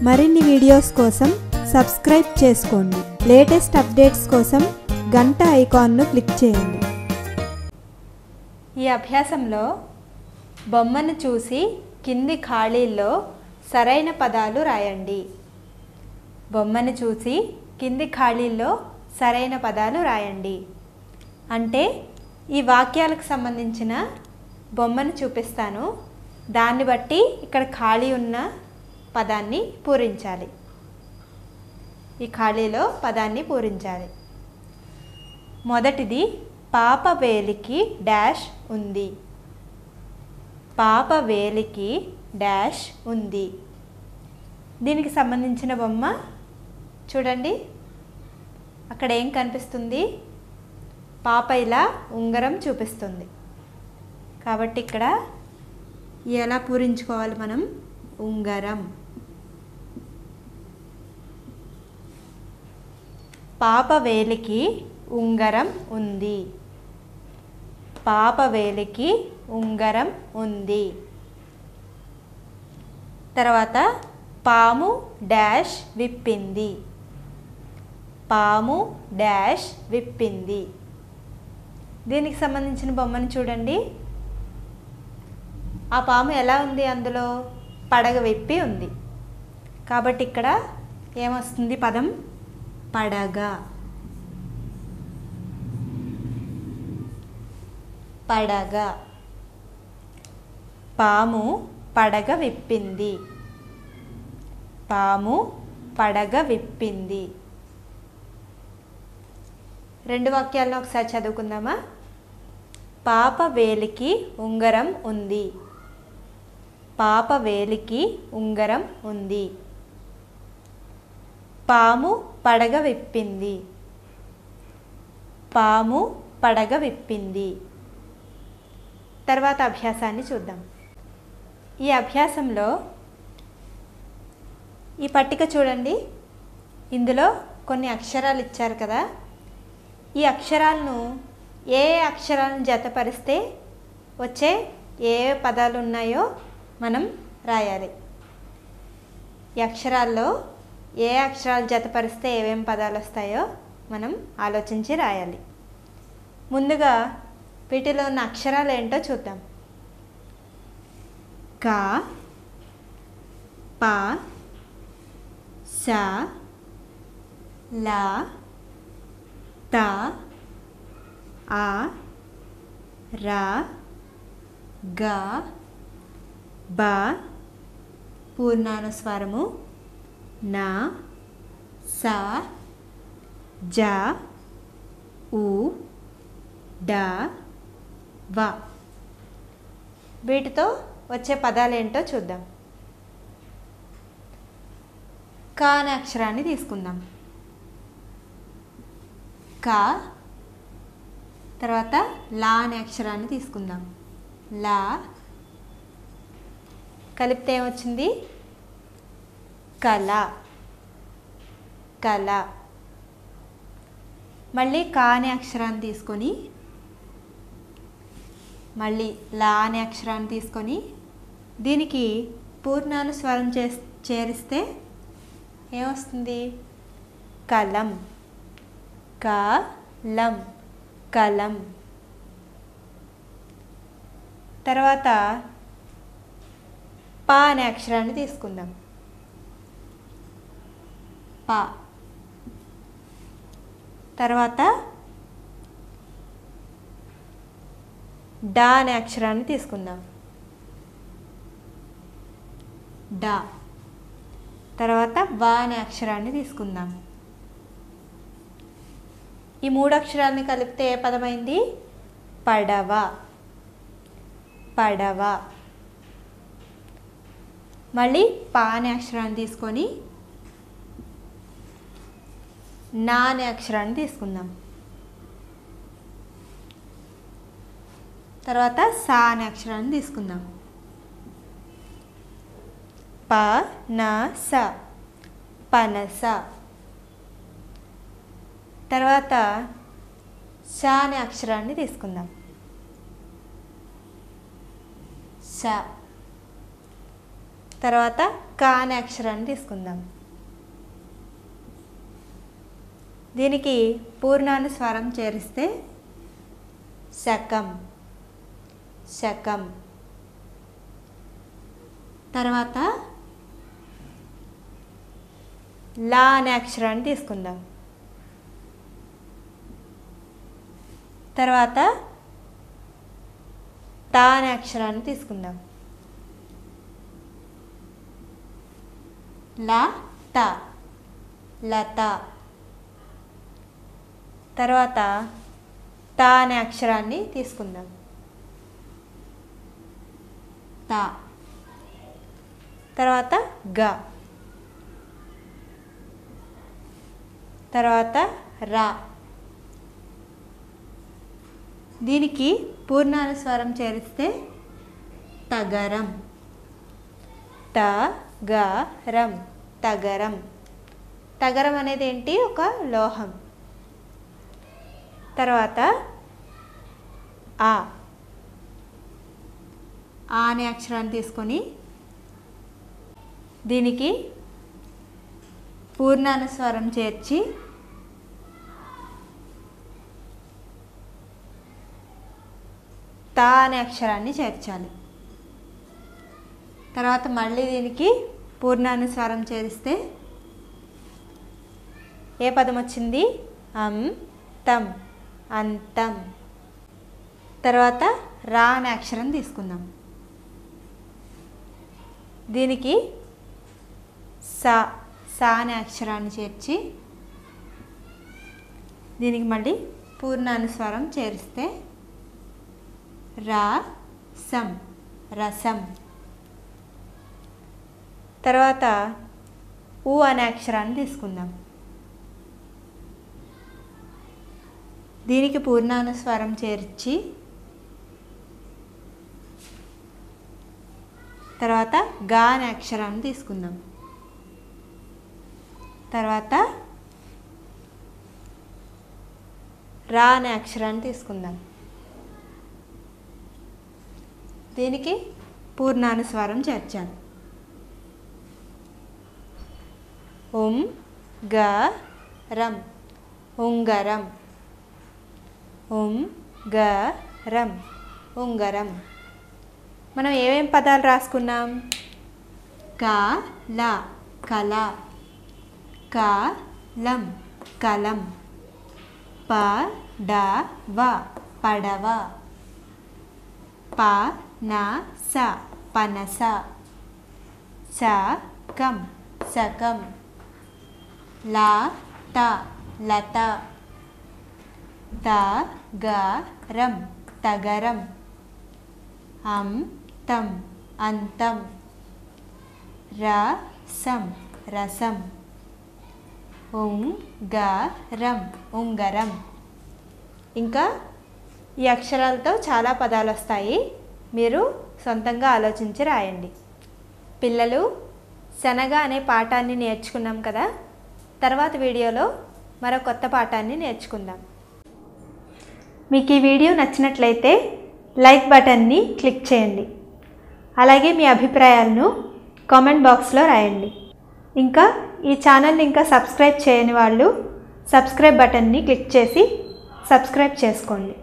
మరిన్ని వీడియోస్ కోసం సబ్స్క్రైబ్ చేసుకోండి లేటెస్ట్ అప్డేట్స్ కోసం గంట ఐకాన్ను క్లిక్ చేయండి ఈ అభ్యాసంలో బొమ్మను చూసి కింది ఖాళీల్లో సరైన పదాలు రాయండి బొమ్మను చూసి కింది ఖాళీల్లో సరైన పదాలు రాయండి అంటే ఈ వాక్యాలకు సంబంధించిన బొమ్మను చూపిస్తాను దాన్ని బట్టి ఇక్కడ ఖాళీ ఉన్న పదాన్ని పూరించాలి ఈ ఖాళీలో పదాన్ని పూరించాలి మొదటిది పాప వేలికి డాష్ ఉంది పాప వేలికి డాష్ ఉంది దీనికి సంబంధించిన బొమ్మ చూడండి అక్కడ ఏం కనిపిస్తుంది పాప ఇలా ఉంగరం చూపిస్తుంది కాబట్టి ఇక్కడ ఎలా పూరించుకోవాలి మనం ఉంగరం పాప వేలికి ఉంగరం ఉంది పాప వేలికి ఉంగరం ఉంది తర్వాత పాము డాష్ విప్పింది పాము డాష్ విప్పింది దీనికి సంబంధించిన బొమ్మను చూడండి ఆ పాము ఎలా ఉంది అందులో పడగ విప్పి ఉంది కాబట్టి ఇక్కడ ఏమొస్తుంది పదం పడగ పడగ పాము పడగ విప్పింది పాము పడగ విప్పింది రెండు వాక్యాలను ఒకసారి చదువుకుందామా పాప వేలికి ఉంగరం ఉంది పాప వేలికి ఉంగరం ఉంది పాము పడగ విప్పింది పాము పడగ విప్పింది తర్వాత అభ్యాసాన్ని చూద్దాం ఈ అభ్యాసంలో ఈ పట్టిక చూడండి ఇందులో కొన్ని అక్షరాలు ఇచ్చారు కదా ఈ అక్షరాలను ఏ అక్షరాలను జతపరిస్తే వచ్చే ఏ పదాలు ఉన్నాయో మనం రాయాలి ఈ అక్షరాల్లో ఏ అక్షరాలు జతపరిస్తే ఏమేం పదాలు వస్తాయో మనం ఆలోచించి రాయాలి ముందుగా వీటిలో ఉన్న అక్షరాలు ఏంటో చూద్దాం క ప స ల త ఆ ర గ బ పూర్ణానుస్వరము నా స జ ఉ డ వ వీటితో వచ్చే పదాలు ఏంటో చూద్దాం క అనే అక్షరాన్ని తీసుకుందాం క తర్వాత లా అనే అక్షరాన్ని తీసుకుందాం లా కలిపితే ఏమొచ్చింది కళ కళ మళ్ళీ కా అనే అక్షరాన్ని తీసుకొని మళ్ళీ లా అనే అక్షరాన్ని తీసుకొని దీనికి పూర్ణాను స్వరం చే చేరిస్తే ఏమొస్తుంది కలం కలం కలం తర్వాత పా అనే అక్షరాన్ని తీసుకుందాం పా తర్వాత డా అనే అక్షరాన్ని తీసుకుందాం డా తర్వాత వా అనే అక్షరాన్ని తీసుకుందాం ఈ మూడు అక్షరాలని కలిపితే ఏ పదమైంది పడవ పడవ మళ్ళీ పా అనే అక్షరాన్ని తీసుకొని నా అనే అక్షరాన్ని తీసుకుందాం తర్వాత సా అనే అక్షరాన్ని తీసుకుందాం ప న స పనస తర్వాత ష అనే అక్షరాన్ని తీసుకుందాం ష తర్వాత కా అనే అక్షరాన్ని తీసుకుందాం దీనికి పూర్ణానుస్వరం చేరిస్తే శకం శకం తర్వాత లా అనే అక్షరాన్ని తీసుకుందాం తర్వాత తా అనే అక్షరాన్ని తీసుకుందాం ల త లత తర్వాత త అనే అక్షరాన్ని తీసుకుందాం త తర్వాత గ తర్వాత రా దీనికి పూర్ణానుస్వరం చేరిస్తే తగరం త గ రం తగరం తగరం అనేది ఏంటి ఒక లోహం తర్వాత ఆ ఆ అనే అక్షరాన్ని తీసుకొని దీనికి పూర్ణానుస్వరం చేర్చి తా అనే అక్షరాన్ని చేర్చాలి తర్వాత మళ్ళీ దీనికి పూర్ణానుస్వరం చేరిస్తే ఏ పదం వచ్చింది అం తం అంతం తర్వాత రా అనే అక్షరం తీసుకుందాం దీనికి సా సా అనే అక్షరాన్ని చేర్చి దీనికి మళ్ళీ పూర్ణానుస్వరం చేరిస్తే రా సం రసం తర్వాత ఊ అనే అక్షరాన్ని తీసుకుందాం దీనికి పూర్ణానుస్వరం చేర్చి తర్వాత గా అనే అక్షరాన్ని తీసుకుందాం తర్వాత రా అనే అక్షరాన్ని తీసుకుందాం దీనికి పూర్ణానుస్వరం చేర్చాలి ఉం గ రం ఉంగరం ఉం గ రం ఉంగరం మనం ఏమేం పదాలు రాసుకున్నాం క ల కల క లం కలం ప డ వ పడవ ప న స పనస స కం సకం లా త లత త గ రం తగరం అం తం అంతం రసం రసం ఉంగరం ఉంగరం ఇంకా ఈ అక్షరాలతో చాలా పదాలు వస్తాయి మీరు సొంతంగా ఆలోచించి రాయండి పిల్లలు శనగ అనే పాఠాన్ని నేర్చుకున్నాం కదా తర్వాత వీడియోలో మరో కొత్త పాఠాన్ని నేర్చుకుందాం మీకు ఈ వీడియో నచ్చినట్లయితే లైక్ బటన్ని క్లిక్ చేయండి అలాగే మీ అభిప్రాయాలను కామెంట్ బాక్స్లో రాయండి ఇంకా ఈ ఛానల్ని ఇంకా సబ్స్క్రైబ్ చేయని వాళ్ళు సబ్స్క్రైబ్ బటన్ని క్లిక్ చేసి సబ్స్క్రైబ్ చేసుకోండి